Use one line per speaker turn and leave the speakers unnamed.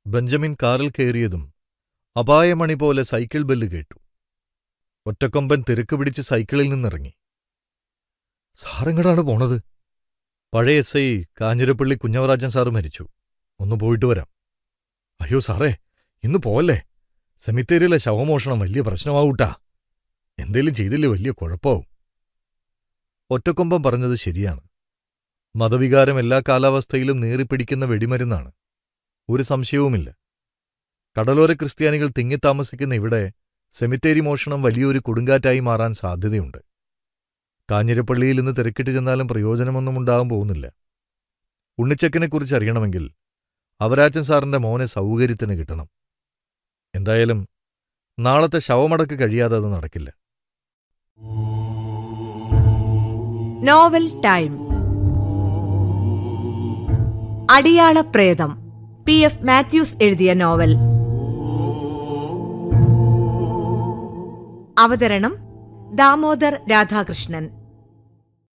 Benjamin കാറിൽ കയറിയതും അപായമണി പോലെ cycle bell കേട്ടു ഒറ്റക്കൊമ്പൻ തിരക്ക് പിടിച്ച് സൈക്കിളിൽ നിന്നിറങ്ങി സാറെങ്ങടാണ് പോണത് പഴയ S I Kanjirappally Kunjavarajan sir മരിച്ചു ഒന്ന് പോയിട്ട് വരാം അയ്യോ സാറേ ഇന്ന് പോവല്ലേ സെമിത്തേരിയിലെ ശവമോഷണം വലിയ പ്രശ്നമാവൂട്ടാ എന്തേലും ചെയ്തില്ലേ വലിയ കുഴപ്പമാവും ഒറ്റക്കൊമ്പം പറഞ്ഞത് ശരിയാണ് മതവികാരം എല്ലാ കാലാവസ്ഥയിലും നേറിപ്പിടിക്കുന്ന വെടിമരുന്നാണ് ഒരു സംശയവുമില്ല കടലോര ക്രിസ്ത്യാനികൾ തിങ്ങിത്താമസിക്കുന്ന ഇവിടെ സെമിത്തേരി മോഷണം വലിയൊരു കൊടുങ്കാറ്റായി മാറാൻ സാധ്യതയുണ്ട് കാഞ്ഞിരപ്പള്ളിയിൽ ഇന്ന് തിരക്കിട്ട് ചെന്നാലും പ്രയോജനമൊന്നും ഉണ്ടാകാൻ പോകുന്നില്ല ഉണ്ണിച്ചക്കനെക്കുറിച്ച് അറിയണമെങ്കിൽ അവരാച്ചൻ സാറിന്റെ മോനെ സൗകര്യത്തിന് കിട്ടണം എന്തായാലും നാളത്തെ ശവമടക്ക് കഴിയാതെ അത് നടക്കില്ല
നോവൽ ടൈം അടിയാള പ്രേതം പി എഫ് മാത്യൂസ് എഴുതിയ നോവൽ അവതരണം ദാമോദർ രാധാകൃഷ്ണൻ